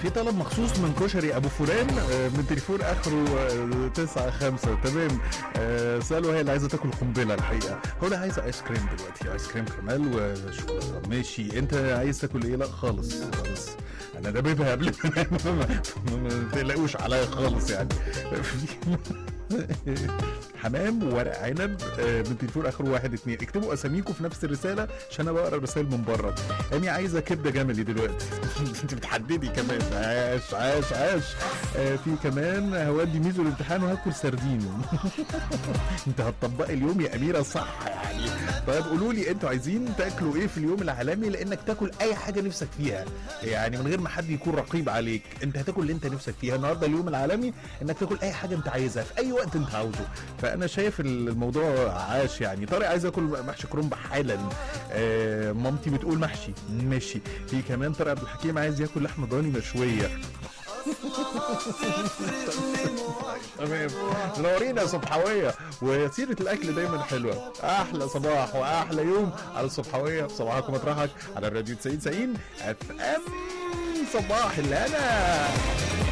في طلب مخصوص من كشري ابو فلان آه، من تليفون اخره آه، تسعة خمسة تمام آه، سالوا هي اللي عايزه تاكل قنبله الحقيقه هو انا عايزه ايس كريم دلوقتي ايس كريم كراميل وشوكولاته ماشي انت عايز تاكل ايه لا خالص خالص انا دبيبها قبل ما انام ما- ما تقلقوش عليا خالص يعني حمام وورق عنب آه، من تليفون اخره واحد اتنين اكتبوا اساميكم في نفس الرساله عشان انا بقرا الرسائل من بره انا عايزه كبده جملي دلوقتي انت بتحددي كمان عاش عاش عاش آه، في كمان هودي ميزو الامتحان وهاكل سردين انت هتطبقي اليوم يا اميره صح يعني طيب قولوا لي انتوا عايزين تاكلوا ايه في اليوم العالمي لانك تاكل اي حاجه نفسك فيها يعني من غير ما حد يكون رقيب عليك انت هتاكل اللي انت نفسك فيها النهارده اليوم العالمي انك تاكل اي حاجه انت عايزها في اي وقت انت عاوزه فانا شايف الموضوع عاش يعني طارق عايز اكل محشي كرنب حالا آه مامتي بتقول محشي ماشي في كمان طارق عبد الحكيم عايز ياكل لحمه ضاني مشويه تمام منورين يا صبحويه وسيره الاكل دايما حلوه احلى صباح واحلى يوم على الصبحويه صباحكم مطرحك على الراديو 90 90 اف ام صباح الهنا